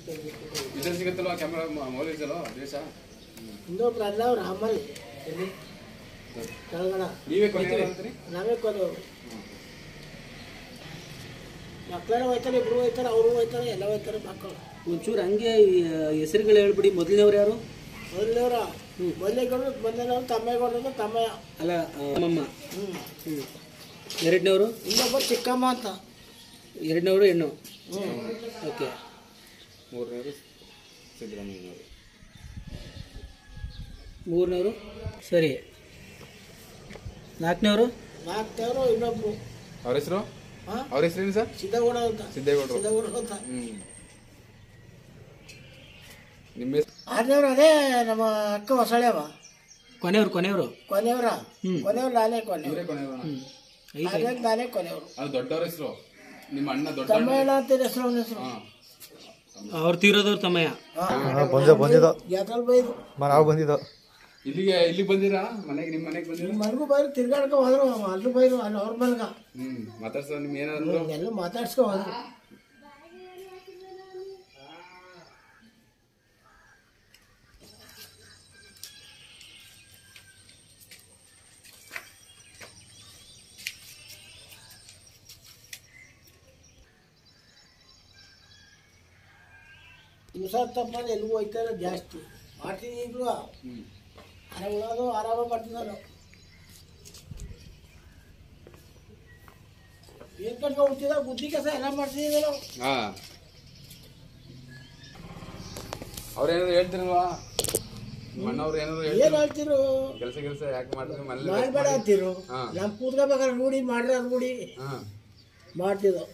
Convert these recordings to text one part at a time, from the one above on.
ಇದ್ರಲ್ಲಿ ಸಿಗುತ್ತಲ್ವ camera mobile ಇದೆಯಲ್ಲ ದೇಶ ಇನ್ನೊಬ್ರು ಅಲ್ಲ ಅವ್ರು ಆಮೇಲೆ ಕೆಳಗಡ ನೀವೇ ಕೊನೆ ಅಂತೀರಿ ನಾವೇ ಕೊನೆಯವರು ಮಕ್ಕಳೆಲ್ಲ ಹೋಯ್ತಾರೆ ಇಬ್ರು ಹೋಯ್ತಾರೆ ಅವರು ಹೋಯ್ತಾರೆ ಎಲ್ಲ ಹೋಯ್ತಾರೆ ಮಕ್ಕಳು ಒಂಚೂರು ಹಂಗೆ ಈ ಹೆಸರುಗಳು ಹೇಳ್ಬಿಡಿ ಮೊದಲನೇವ್ರು ಯಾರು ಮೊದಲನೇವ್ರ ಮೊದಲೇಗೌಡರು ಮೊದಲನೇವ್ರು ತಮ್ಮೇಗೌಡರು ತಮ್ಮಯ್ಯ ಅಲ್ಲ ಅಮ್ಮಮ್ಮ ಹ್ಞೂ ಹ್ಞೂ ಎರಡನೇವರು ಇನ್ನೊಬ್ಬರು ಚಿಕ್ಕಮ್ಮ ಅಂತ ಎರಡನೇವರು ಹೆಣ್ಣು ಹ್ಞೂ ಓಕೆ ಮೂರನೇದು ಸಿದ್ದರಾಮಯ್ಯನವರು ಮೂರನೇವರು ಸರಿ ನಾಲ್ಕನೇವರು ನಾಲ್ಕನೇವರು ಇನ್ನೊಬ್ರು ಅವ್ರ ಹೆಸರು ಹಾಂ ಅವ್ರ ಹೆಸರೇನು ಸರ್ ಸಿದ್ದಗೌಡ ಅಂತ ಸಿದ್ದೇಗೌಡರು ಸಿದ್ದಗೌಡ ಅಂತ ಹ್ಮ್ ನಿಮ್ಮ ಹೆಸರು ಆರನೇವ್ರು ಅದೇ ನಮ್ಮ ಅಕ್ಕ ಹೊಸಳ್ಯವ ಕೊನೆಯವರು ಕೊನೆಯವರು ಕೊನೆಯವರ ಹ್ಮ್. ಕೊನೆಯವ್ರು ನಾನೇ ಕೊನೆಯವ್ರು ಇವರೇ ಕೊನೆಯವರ ಐದು ಆರ್ನೇವ್ರು ನಾನೇ ಕೊನೆಯವರು ಅದು ದೊಡ್ಡವ್ರ ಹೆಸರು ನಿಮ್ಮ ಅಣ್ಣ ದೊಡ್ಡ ತಮ್ಮಯ್ಯನ ಅಂತ ಹೆಸರು ಅವನ ಹೆಸರು ಹಾ ಅವ್ರು ತೀರೋದವ್ರು ತಮ್ಮಯ್ಯ ಬಂದ ಬಂದಿದ್ದು ಜಾತ್ರೆ ಬೈದು ನಾವು ಬಂದಿದ್ದು ಇಲ್ಲಿಗೆ ಇಲ್ಲಿಗೆ ಬಂದಿರಾ ಮನೆಗೆ ನಿಮ್ಮ ಮನೆಗೆ ಬಂದಿರಾ ಮನೆಗೂ ಬೈರು ತಿರ್ಗಾಡ್ಕೊ ಹೋದ್ರು ಅಲ್ಲೂ ಬೈರು ಅಲ್ಲಿ ಅವ್ರ ಮನೆಗ ಹ್ಮ್ ಮಾತಾಡ್ಸ ನಿಮ್ ಏನಾದ್ರು ಎಲ್ಲ ಮಾತಾಡ್ಸ್ಕೊ ಹೋದ್ರು ದಿವಸ ತಪ್ಪಂದು ಎಲ್ಲಿಗೂ ಹೋಯ್ತಾರೆ ಜಾಸ್ತಿ ಮಾಡ್ತೀನಿ ಈಗಲೂ ಹ್ಮ್ ಅರೆ ಉಳೋದು ಆರಾಮ ಮಾಡ್ತೀನಿ ನಾನು ಏನ್ ಕಟ್ಕೊಂಡು ಹೋಗ್ತಿದ್ದ ಬುದ್ಧಿ ಕೆಲಸ ಎಲ್ಲ ಮಾಡ್ತಿದ್ದೀವಿ ನಾವು ಹಾ ಅವ್ರೇನಾದ್ರು ಹೇಳ್ತಿರಲ್ವಾ ನಿಮ್ಮ ಅಣ್ಣವ್ರು ಏನಾದ್ರು ಏನ್ ಹೇಳ್ತಿರ ಹೇಳ್ತಿರು ಕೆಲಸ ಕೆಲಸ ಯಾಕೆ ಮಾಡ್ತೀರಿ ಮನೇಲಿ ಮಾಡ್ಬೇಡ ಅಂತಿರು ಹಾ. ನಮ್ ಕೂತ್ಕೋಬೇಕಾದ್ರೆ ರೂಢಿ ಮಾಡ್ರೆ ರೂಢಿ ಹಾ ಮಾಡ್ತಿದ್ದೋ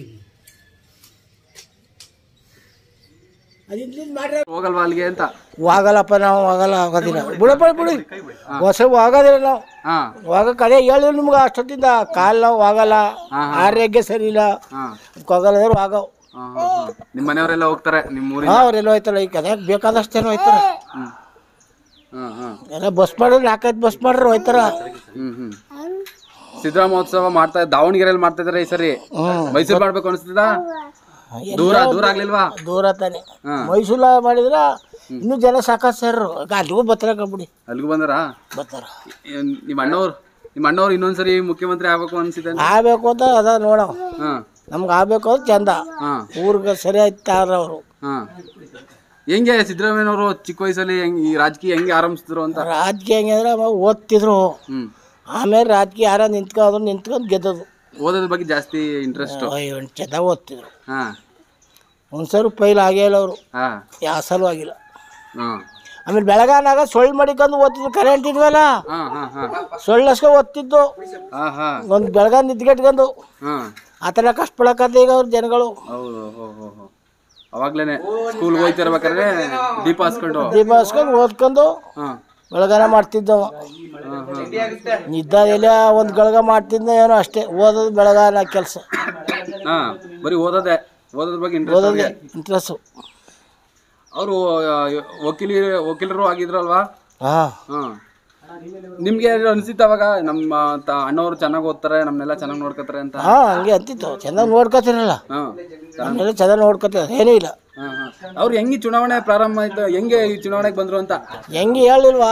ಅದಿದ್ಲಿಂದ ಮಾಡ್ರೆ ಹೋಗಲ್ವಾ ಅಲ್ಲಿಗೆ ಅಂತ ಹೋಗಲ್ಲಪ್ಪ ನಾವು ಹೋಗಲ್ಲ ಆಗೋದಿಲ್ಲ ಬಿಡಪ್ಪ ಬಿಡಿ ಹೊಸ ಹೋಗೋದಿಲ್ಲ ನಾವು ಹಾ ಹೋಗಕ್ಕೆ ಅದೇ ಹೇಳಿ ನಿಮ್ಗೆ ಅಷ್ಟೊತ್ತಿಂದ ಕಾಲು ನಾವು ಹೋಗಲ್ಲ ಆರೋಗ್ಯ ಸರಿ ಇಲ್ಲ ಹಾ ಹೋಗಲ್ಲದ್ರೆ ಹೋಗವ್ ಹಾ, ಹಾ, ಹಾ. ನಿಮ್ಮ ಮನೆಯವರೆಲ್ಲ ಹೋಗ್ತಾರೆ ನಿಮ್ಮ ಊರಿಗೆ ಅವ್ರೆಲ್ಲ ಹೋಯ್ತಾರೆ ಈಗ ಅದ್ಯಾಕೆ ಬೇಕಾದಷ್ಟು ಜನ ಹೋಯ್ತಾರೆ ಹ್ಮ್ ಹಾ ಹಾ ಎಲ್ಲ ಬಸ್ ಮಾಡಿದ್ರೆ ನಾಲ್ಕೈದು ಬಸ್ ಮಾಡ್ರೆ ಹೋಯ್ತಾರ ಹ್ಮ್ ಹ್ಮ್ ಸಿದ್ದರಾಮೋತ್ಸವ ಮಾಡ್ತಾ ದಾವಣಗೆರೆಯಲ್ಲಿ ಮಾಡ್ತಾ ಇದಾರೆ ಈ ಸರಿ ಮೈಸೂರು ಮಾಡ್ಬೇಕು ಅನಿಸ್ತದ ದೂರ ದೂರ ಆಗ್ಲಿಲ್ವಾ ದೂರ ತಾನೆ ಹಾ. ಮೈಸೂರ ಮಾಡಿದ್ರ ಇನ್ನೂ ಜನ ಸಾಕಷ್ಟು ಸೇರ್ರು ಈಗ ಅಲ್ಲಿಗೂ ಬರ್ತಾರ ಕಬಿಡಿ ಅಲ್ಲಿಗೂ ಬಂದಾರ ಬರ್ತಾರ ನಿಮ್ಮ ಅಣ್ಣವ್ರು ನಿಮ್ಮ ಅಣ್ಣವ್ರು ಇನ್ನೊಂದ್ಸರಿ ಮುಖ್ಯಮಂತ್ರಿ ಆಗ್ಬೇಕು ಅನ್ಸಿದೆ ಆಗ್ಬೇಕು ಅಂತ ಅದ ನೋಡವ್ ಹಾ ನಮ್ಗೆ ಆಗ್ಬೇಕು ಅಂತ ಚಂದ ಹಾ ಊರಿಗೆ ಸರಿ ಆಯ್ತಾರ ಅವರು ಹಾ ಹೆಂಗೆ ಸಿದ್ದರಾಮಯ್ಯನವರು ಚಿಕ್ಕ ವಯಸ್ಸಲ್ಲಿ ಹೆಂಗ್ ಈ ರಾಜಕೀಯ ಹೆಂಗೆ ಆರಂಭಿಸಿದ್ರು ಅಂತ ರಾಜಕೀಯ ಹೆಂಗಂದ್ರೆ ಅವ ಓದ್ತಿದ್ರು ಹ್ಮ್ ಆಮೇಲೆ ರಾಜಕೀಯ ಯಾರ ನಿಂತ್ಕೊಂಡ್ರು ನಿಂತ್ಕೊಂಡು ಗೆದ್ದದು ಓದೋದ್ರ ಬಗ್ಗೆ ಜಾಸ್ತಿ ಇಂಟ್ರೆಸ್ಟ್ ಅಯ್ಯೋ ಚಂದ ಓದ್ತಿದ್ರು ಹಾ ಒಂದ್ಸರಿ ಪೈಲ್ ಆಗೇ ಇಲ್ಲ ಅವರು ಹಾ ಯಾವ ಸಲ ಆಗಿಲ್ಲ ಹಾ ಆಮೇಲೆ ಬೆಳಗಾನಾಗ ಸೊಳ್ಳು ಮಡಿಕೊಂಡು ಓದ್ತಿದ್ರು ಕರೆಂಟ್ ಇದ್ವಲ್ಲ ಹಾ ಹಾ ಹಾ ಸೊಳ್ಳಸ್ಕೊ ಓದ್ತಿದ್ದು ಹಾ ಹಾ ಒಂದು ಬೆಳಗಾನ್ ನಿಂತ್ಕಟ್ಕೊಂಡು ಹಾ ಆ ಥರ ಕಷ್ಟಪಡಕತ್ತ ಈಗ ಅವ್ರ ಜನಗಳು ಹೌದು ಹೋ ಹೋ ಹೋ ಅವಾಗ್ಲೇನೆ ಸ್ಕೂಲ್ ಹೋಯ್ತಿರ್ಬೇಕಾದ್ರೆ ದೀಪ ಹಚ್ಕೊಂಡು ದೀಪ ಹಚ್ಕೊಂಡು ಓದ್ಕೊಂಡು ಹಾ ಬೆಳಗಾನ ಮಾಡ್ತಿದ್ದವ ಹಾ ಹಾ ನಿದ್ದ ಎಲ್ಲ ಒಂದು ಗಳಗ ಮಾಡ್ತಿದ್ದ ಏನೋ ಅಷ್ಟೇ ಓದೋದು ಬೆಳಗಾನ ಕೆಲಸ ಹಾ ಬರೀ ಓದೋದೆ ಓದೋದ್ರ ಬಗ್ಗೆ ಇಂಟ್ರೆಸ್ಟ್ ಓದೋದೇ ಇಂಟ್ರೆಸ್ಟು ಅವರು ವಕೀಲಿ ವಕೀಲರು ಆಗಿದ್ರಲ್ವಾ ಹಾಂ ಹಾ ನಿಮ್ಗೆ ಏನಾದ್ರು ಅನ್ಸಿತ್ತು ಅವಾಗ ನಮ್ಮ ತ- ಅಣ್ಣವ್ರು ಚೆನ್ನಾಗಿ ಓದ್ತಾರೆ ನಮ್ನೆಲ್ಲ ಚೆನ್ನಾಗಿ ನೋಡ್ಕೊತಾರೆ ಅಂತ ಹಾಂ ಹಂಗೆ ಅಂತಿತ್ತು ಚೆನ್ನಾಗಿ ನೋಡ್ಕೊತೀರಲ್ಲ ಹಾ ನಮ್ಮನ್ನೆಲ್ಲ ಚೆನ್ನಾಗಿ ನೋಡ್ಕೊತೀರ ಏನೂ ಇಲ್ಲ ಹಾ ಹಾ ಅವ್ರು ಹೆಂಗೆ ಈ ಚುನಾವಣೆ ಪ್ರಾರಂಭ ಆಯ್ತು ಹೆಂಗೆ ಈ ಚುನಾವಣೆಗೆ ಬಂದ್ರು ಅಂತ ಹೆಂಗೆ ಹೇಳಿಲ್ವಾ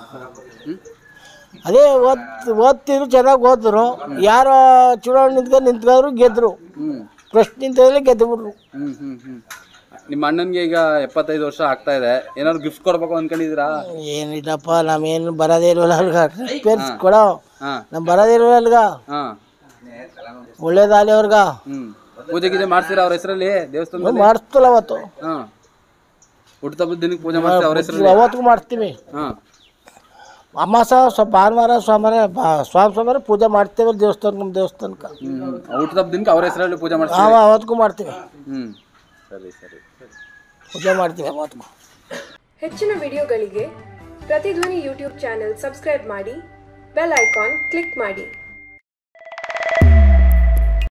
ಅದೇ ಓದ್ ಓದ್ತಿದ್ರು ಚೆನ್ನಾಗಿ ಓದಿದ್ರು ಯಾರೋ ಚುನಾವಣೆ ನಿಂತ್ಕೊಂಡು ನಿಂತ್ಕೊಂಡ್ರು ಗೆದ್ರು ಹ್ಮ್ ಪ್ರಶ್ನೆ ನಿಂತಲ್ಲಿ ಗೆದ್ದು ಬಿಟ್ರು ಹ್ಮ್ ಹ್ಮ್ ಹ್ಮ್ ನಿಮ್ಮ ಅಣ್ಣನ್ಗೆ ಈಗ ಎಪ್ಪತ್ತೈದು ವರ್ಷ ಆಗ್ತಾ ಇದೆ ಏನಾದ್ರು ಗಿಫ್ಟ್ ಕೊಡ್ಬೇಕು ಅನ್ಕೊಂಡಿದ್ದೀರಾ ಏನಿಲ್ಲಪ್ಪ ನಾವೇನು ಬರೋದೇ ಇಲ್ವಲ್ಲ ಅಲ್ಗ ಪೇರ್ಸ್ ಕೊಡೋ ಹಾ ನಮ್ ಬರೋದೇ ಇಲ್ವಲ್ಲ ಅಲ್ಗ ಹಾ ಒಳ್ಳೇದಾಲಿ ಅವ್ರಿಗ ಹ್ಮ್ ಪೂಜೆ ಗೀಜೆ ಮಾಡ್ತೀರಾ ಅವ್ರ ಹೆಸರಲ್ಲಿ ದೇವಸ್ಥಾನದಲ್ಲಿ ಮಾಡಿಸ್ತಲ್ಲ ಅವತ್ತು ಹಾ ಹುಟ್ಟುಹಬ್ಬದ ದಿನಕ್ಕೆ ಪೂಜೆ ಮಾಡ್ತೀರಾ ಅವ್ರ ಹೆಸರಲ್ಲಿ ಅವತ್ತಿಗೂ ಮಾಡ್ತೀವಿ ಹಾ ಅಮಾಸ ಸ್ವ ಭಾನುವಾರ ಸೋಮವಾರ ಬಾ- ಸ್ವಾಮಿ ಸೋಮವಾರ ಪೂಜೆ ಮಾಡ್ತೇವೆ ದೇವಸ್ಥಾನ ನಮ್ಮ ದೇವಸ್ಥಾನಕ್ಕೆ ಹ್ಮ್ ಹ್ಮ್ ಹುಟ್ಟುಹಬ್ಬದ ದಿನಕ್ಕೆ ಅವ್ರ ಹೆಸರಲ್ಲಿ ಪೂಜೆ ಮಾಡ್ತೀರಾ ನಾವು ಅವತ್ತಿಗೂ ಮಾಡ್ತೀವಿ ಹ್ಮ್ ಸರಿ ಸರಿ ಸರಿ ಪೂಜೆ ಮಾಡ್ತೀವಿ ಅವತ್ತಿಗೂ ಹೆಚ್ಚಿನ ವಿಡಿಯೋಗಳಿಗೆ ಪ್ರತಿಧ್ವನಿ ಯೂಟ್ಯೂಬ್ ಚಾನೆಲ್ ಸಬ್ಸ್ಕ್ರೈಬ್ ಮಾಡಿ ಬೆಲ್ ಐಕಾನ್ ಕ್ಲಿಕ್ ಮಾಡಿ